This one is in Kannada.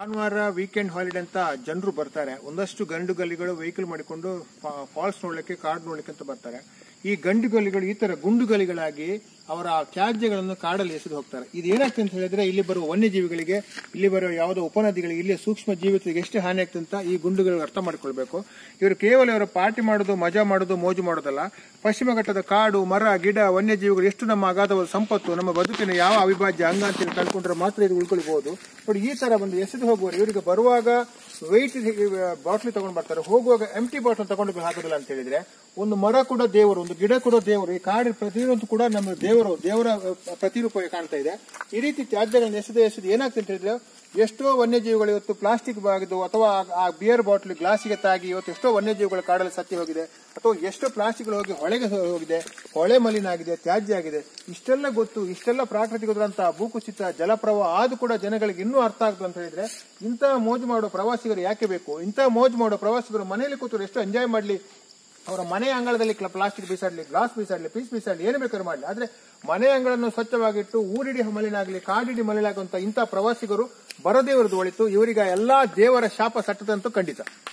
ಭಾನುವಾರ ವೀಕೆಂಡ್ ಹಾಲಿಡೇ ಅಂತ ಜನರು ಬರ್ತಾರೆ ಒಂದಷ್ಟು ಗಂಡು ಗಲ್ಲಿಗಳು ವೆಹಿಕಲ್ ಮಾಡಿಕೊಂಡು ಫಾಲ್ಸ್ ನೋಡ್ಲಿಕ್ಕೆ ಕಾಡ್ ನೋಡ್ಲಿಕ್ಕೆ ಅಂತ ಬರ್ತಾರೆ ಈ ಗಂಡು ಗಲ್ಲಿಗಳು ಈ ತರ ಗುಂಡು ಗಲಿಗಳಾಗಿ ಅವರ ತ್ಯಾಜ್ಯಗಳನ್ನು ಕಾಡಲ್ಲಿ ಎಸೆದು ಹೋಗ್ತಾರೆ ಇದು ಏನಾಗ್ತದೆ ಅಂತ ಹೇಳಿದ್ರೆ ಇಲ್ಲಿ ಬರುವ ವನ್ಯಜೀವಿಗಳಿಗೆ ಇಲ್ಲಿ ಬರುವ ಯಾವುದೋ ಉಪನದಿಗಳಿಗೆ ಇಲ್ಲಿ ಸೂಕ್ಷ್ಮ ಜೀವಿತರಿಗೆ ಎಷ್ಟು ಹಾನಿ ಆಗ್ತದೆ ಅಂತ ಈ ಗುಂಡುಗಳು ಅರ್ಥ ಮಾಡ್ಕೊಳ್ಬೇಕು ಇವರು ಕೇವಲ ಇವರು ಪಾರ್ಟಿ ಮಾಡೋದು ಮಜಾ ಮಾಡೋದು ಮೋಜು ಮಾಡೋದಲ್ಲ ಪಶ್ಚಿಮ ಘಟ್ಟದ ಕಾಡು ಮರ ಗಿಡ ವನ್ಯಜೀವಿಗಳು ಎಷ್ಟು ನಮ್ಮ ಅಗಾಧವಾದ ಸಂಪತ್ತು ನಮ್ಮ ಬದುಕಿನ ಯಾವ ಅವಿಭಾಜ್ಯ ಅಂಗ ಅಂತ ಹೇಳಿ ಕಳ್ಕೊಂಡ್ರೆ ಮಾತ್ರ ಇದು ಉಳ್ಕೊಳ್ಬಹುದು ನೋಡಿ ಈ ತರ ಒಂದು ಎಸೆದು ಹೋಗುವವರು ಇವರಿಗೆ ಬರುವಾಗ ವೆಯ್ಟ್ ಬಾಟ್ಲಿ ತಗೊಂಡು ಬರ್ತಾರೆ ಹೋಗುವಾಗ ಎಂಟಿ ಬಾಟಲ್ ತಗೊಂಡು ಹಾಕೋದಿಲ್ಲ ಅಂತ ಹೇಳಿದ್ರೆ ಒಂದು ಮರ ಕೂಡ ದೇವರು ಒಂದು ಗಿಡ ಕೂಡ ದೇವರು ಈ ಕಾಡಿನ ಪ್ರತಿಯೊಂದು ಕೂಡ ನಮ್ಮ ದೇವರು ದೇವರ ಅಹ್, ಪ್ರತಿರೂಪವಾಗಿ ಕಾಣ್ತಾ ಇದೆ ಈ ರೀತಿ ತ್ಯಾಜ್ಯಗಳನ್ನು ಎಸೆದು ಎಸೆದು ಏನಾಗ್ತದೆ ಅಂತ ಹೇಳಿದ್ರೆ ಎಷ್ಟೋ ವನ್ಯಜೀವಿಗಳು ಇವತ್ತು ಪ್ಲಾಸ್ಟಿಕ್ ಬಾಗಿದ್ದು ಅಥವಾ ಆ- ಆ ಬಿಯರ್ ಬಾಟ್ಲ್ ಗ್ಲಾಸಿಗೆ ತಾಗಿ ಇವತ್ತು ಎಷ್ಟೋ ವನ್ಯಜೀವಿಗಳು ಕಾಡಲ್ಲಿ ಸತ್ತಿ ಹೋಗಿದೆ ಅಥವಾ ಎಷ್ಟೋ ಪ್ಲಾಸ್ಟಿಕ್ಗಳು ಹೋಗಿ ಹೊಳೆಗೆ ಹೋಗಿದೆ ಹೊಳೆ ಮಲಿನ ಆಗಿದೆ ತ್ಯಾಜ್ಯ ಆಗಿದೆ ಇಷ್ಟೆಲ್ಲ ಗೊತ್ತು ಇಷ್ಟೆಲ್ಲ ಪ್ರಾಕೃತಿಕದಂತ ಭೂಕುಸಿತ ಜಲಪ್ರವಾಹ ಆದ್ರೂ ಕೂಡ ಜನಗಳಿಗೆ ಇನ್ನೂ ಅರ್ಥ ಆಗ್ತದೆ ಅಂತ ಹೇಳಿದ್ರೆ ಇಂತಹ ಮೋಜು ಮಾಡೋ ಪ್ರವಾಸಿಗರು ಯಾಕೆ ಬೇಕು ಇಂತಹ ಮೋಜು ಮಾಡೋ ಪ್ರವಾಸಿಗರು ಮನೆಯಲ್ಲಿ ಕೂತು ಎಷ್ಟು ಎಂಜಾಯ್ ಮಾಡ್ಲಿ ಅವರ ಮನೆ ಅಂಗಳದಲ್ಲಿ ಪ್ಲಾಸ್ಟಿಕ್ ಬೀಸಾಡ್ಲಿ ಗ್ಲಾಸ್ ಬೀಸಾಡ್ಲಿ ಪೀಸ್ ಬೀಸಾಡ್ಲಿ ಏನು ಬೇಕಾದ್ರೂ ಮಾಡಲಿ ಆದ್ರೆ ಮನೆ ಅಂಗಳವನ್ನು ಸ್ವಚ್ಛವಾಗಿಟ್ಟು ಊರಿಡಿ ಮಲಿನ ಆಗಲಿ ಕಾಡಿಡಿ ಮಲಿನ ಆಗುವಂತ ಇಂತಹ ಪ್ರವಾಸಿಗರು ಬರದೇ ಇರೋದು ಒಳಿತು ಇವರಿಗೆ ಎಲ್ಲಾ ದೇವರ ಶಾಪ ಸಟ್ಟದಂತೂ ಖಂಡಿತ